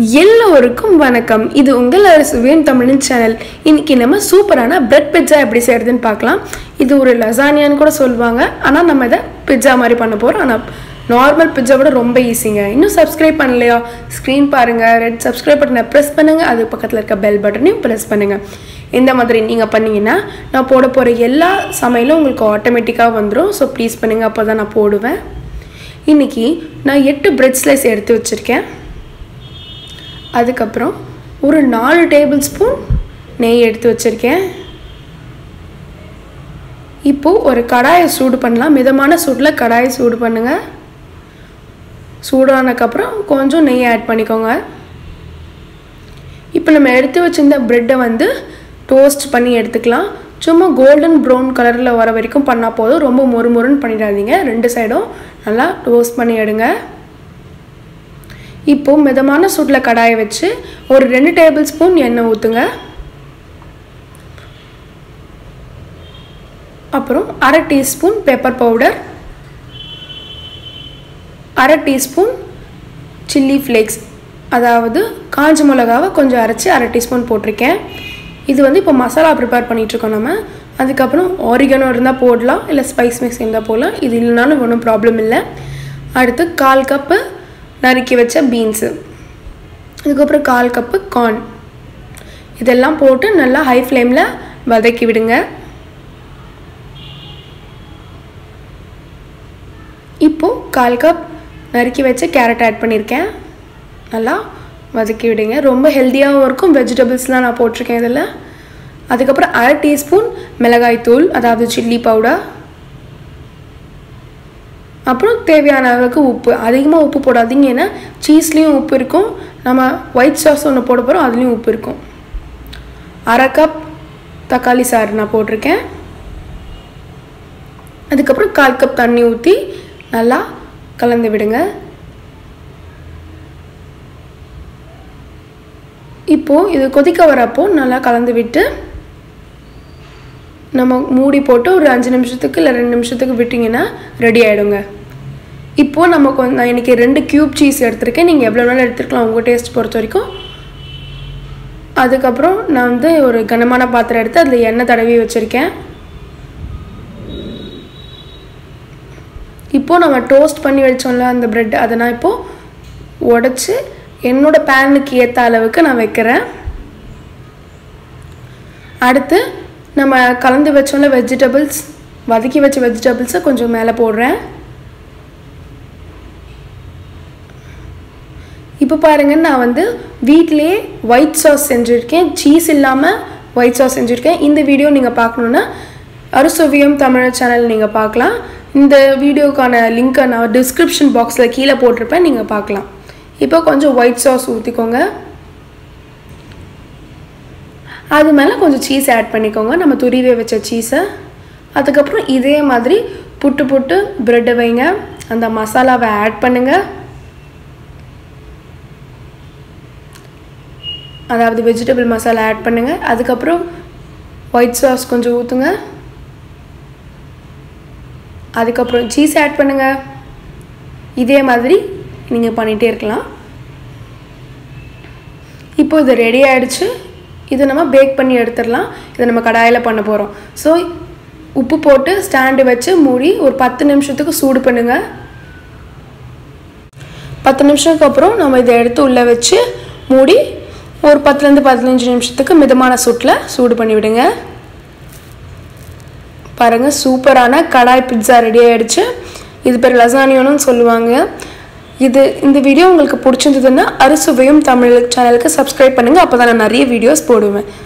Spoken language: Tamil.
எல்லோருக்கும் வணக்கம் இது உங்கள் அரசுவியன் தமிழின் சேனல் இன்னைக்கு நம்ம சூப்பரான பிரெட் பிட்சா எப்படி செய்யறதுன்னு பார்க்கலாம் இது ஒரு லசானியான்னு கூட சொல்லுவாங்க ஆனால் நம்ம இதை பிட்சா மாதிரி பண்ண போகிறோம் ஆனால் நார்மல் பிட்சா விட ரொம்ப ஈஸிங்க இன்னும் சப்ஸ்கிரைப் பண்ணலையா ஸ்க்ரீன் பாருங்கள் ரெட் சப்ஸ்கிரைப் பட்டனை ப்ரெஸ் பண்ணுங்கள் அது பக்கத்தில் இருக்க பெல் பட்டனையும் ப்ரெஸ் பண்ணுங்கள் இந்த மாதிரி நீங்கள் பண்ணீங்கன்னா நான் போட போகிற எல்லா சமையலும் உங்களுக்கு ஆட்டோமேட்டிக்காக வந்துடும் ஸோ ப்ளீஸ் பண்ணுங்கள் அப்போ தான் நான் போடுவேன் இன்றைக்கி நான் எட்டு பிரெட் ஸ்லைஸ் எடுத்து வச்சுருக்கேன் அதுக்கப்புறம் ஒரு நாலு டேபிள் ஸ்பூன் நெய் எடுத்து வச்சுருக்கேன் இப்போது ஒரு கடாயை சூடு பண்ணலாம் மிதமான சூடில் கடாயை சூடு பண்ணுங்கள் சூடானதுக்கப்புறம் கொஞ்சம் நெய் ஆட் பண்ணிக்கோங்க இப்போ நம்ம எடுத்து வச்சிருந்த ப்ரெட்டை வந்து டோஸ்ட் பண்ணி எடுத்துக்கலாம் சும்மா கோல்டன் ப்ரௌன் கலரில் வர வரைக்கும் பண்ணால் போதும் ரொம்ப மொறு மொறுன்னு பண்ணிடாதீங்க ரெண்டு சைடும் நல்லா டோஸ்ட் பண்ணி எடுங்க இப்போது மிதமான சூட்டில் கடாயை வச்சு ஒரு ரெண்டு டேபிள் ஸ்பூன் எண்ணெய் ஊற்றுங்க அப்புறம் அரை டீஸ்பூன் பெப்பர் பவுடர் அரை டீஸ்பூன் சில்லி ஃப்ளேக்ஸ் அதாவது காஞ்ச மிளகாவை கொஞ்சம் அரைச்சி அரை டீஸ்பூன் போட்டிருக்கேன் இது வந்து இப்போ மசாலா ப்ரிப்பேர் பண்ணிகிட்ருக்கோம் நம்ம அதுக்கப்புறம் ஆரிகனோ இருந்தால் போடலாம் இல்லை ஸ்பைஸ் மிக்ஸ் இருந்தால் போடலாம் இது இல்லைனாலும் ஒன்றும் ப்ராப்ளம் இல்லை அடுத்து கால் கப்பு நறுக்கி வச்ச பீன்ஸு அதுக்கப்புறம் கால் கப்பு கார்ன் இதெல்லாம் போட்டு நல்லா ஹை ஃப்ளேமில் வதக்கி விடுங்க இப்போது கால் கப் நறுக்கி வச்ச கேரட் ஆட் பண்ணியிருக்கேன் நல்லா வதக்கி விடுங்க ரொம்ப ஹெல்த்தியாகவும் இருக்கும் வெஜிடபிள்ஸ்லாம் நான் போட்டிருக்கேன் இதில் அதுக்கப்புறம் அரை டீஸ்பூன் மிளகாய் தூள் அதாவது சில்லி பவுடர் அப்புறம் தேவையான அளவுக்கு உப்பு அதிகமாக உப்பு போடாதீங்க ஏன்னா சீஸ்லேயும் உப்பு இருக்கும் நம்ம ஒயிட் சாஸ் ஒன்று போட போகிறோம் அதுலேயும் உப்பு இருக்கும் அரை கப் தக்காளி சாறு நான் போட்டிருக்கேன் அதுக்கப்புறம் கால் கப் தண்ணி ஊற்றி நல்லா கலந்து விடுங்க இப்போது இது கொதிக்க வரப்போ நல்லா கலந்து விட்டு நம்ம மூடி போட்டு ஒரு அஞ்சு நிமிஷத்துக்கு இல்லை ரெண்டு நிமிஷத்துக்கு விட்டிங்கன்னா ரெடி ஆகிடுங்க இப்போது நம்ம கொஞ்சம் நான் இன்றைக்கி ரெண்டு க்யூப் சீஸ் எடுத்திருக்கேன் நீங்கள் எவ்வளோ வேணாலும் எடுத்துருக்கலாம் உங்கள் டேஸ்ட் பொறுத்த வரைக்கும் அதுக்கப்புறம் நான் வந்து ஒரு கனமான பாத்திரம் எடுத்து அதில் எண்ணெய் தடவி வச்சுருக்கேன் இப்போது நம்ம டோஸ்ட் பண்ணி வச்சோம்ல அந்த ப்ரெட் அதை நான் இப்போது உடச்சி என்னோடய பேனுக்கு ஏற்ற அளவுக்கு நான் வைக்கிறேன் அடுத்து நம்ம கலந்து வச்சோம்ல வெஜிடபிள்ஸ் வதக்கி வச்ச வெஜிடபிள்ஸை கொஞ்சம் மேலே போடுறேன் இப்போ பாருங்கள் நான் வந்து வீட்டிலே ஒயிட் சாஸ் செஞ்சுருக்கேன் சீஸ் இல்லாமல் ஒயிட் சாஸ் செஞ்சுருக்கேன் இந்த வீடியோ நீங்கள் பார்க்கணுன்னா அறுசுவியம் தமிழ் சேனல் நீங்கள் பார்க்கலாம் இந்த வீடியோக்கான லிங்க்கை நான் டிஸ்கிரிப்ஷன் பாக்ஸில் கீழே போட்டிருப்பேன் நீங்கள் பார்க்கலாம் இப்போ கொஞ்சம் ஒயிட் சாஸ் ஊற்றிக்கோங்க அது மேலே கொஞ்சம் சீஸ் ஆட் பண்ணிக்கோங்க நம்ம துருவி வச்ச சீஸை அதுக்கப்புறம் இதே மாதிரி புட்டு புட்டு ப்ரெட்டை வைங்க அந்த மசாலாவை ஆட் பண்ணுங்கள் அதாவது வெஜிடபிள் மசாலா ஆட் பண்ணுங்கள் அதுக்கப்புறம் ஒயிட் சாஸ் கொஞ்சம் ஊற்றுங்க அதுக்கப்புறம் சீஸ் ஆட் பண்ணுங்கள் இதே மாதிரி நீங்கள் பண்ணிகிட்டே இருக்கலாம் இப்போ இது ரெடி ஆகிடுச்சு இதை நம்ம பேக் பண்ணி எடுத்துடலாம் இதை நம்ம கடாயில் பண்ண போகிறோம் ஸோ உப்பு போட்டு ஸ்டாண்டு வச்சு மூடி ஒரு பத்து நிமிஷத்துக்கு சூடு பண்ணுங்கள் பத்து நிமிஷத்துக்கு அப்புறம் நம்ம இதை எடுத்து உள்ளே வச்சு மூடி ஒரு பத்துலேருந்து பதினஞ்சு நிமிஷத்துக்கு மிதமான சூட்டில் சூடு பண்ணி விடுங்க பாருங்கள் சூப்பரான கடாய் பிட்ஸா ரெடி ஆகிடுச்சு இது பேர் லசானியோன்னு சொல்லுவாங்க இது இந்த வீடியோ உங்களுக்கு பிடிச்சிருந்ததுன்னா அறுசுவையும் தமிழ் சேனலுக்கு சப்ஸ்கிரைப் பண்ணுங்கள் அப்போ தான் நான் நிறைய வீடியோஸ் போடுவேன்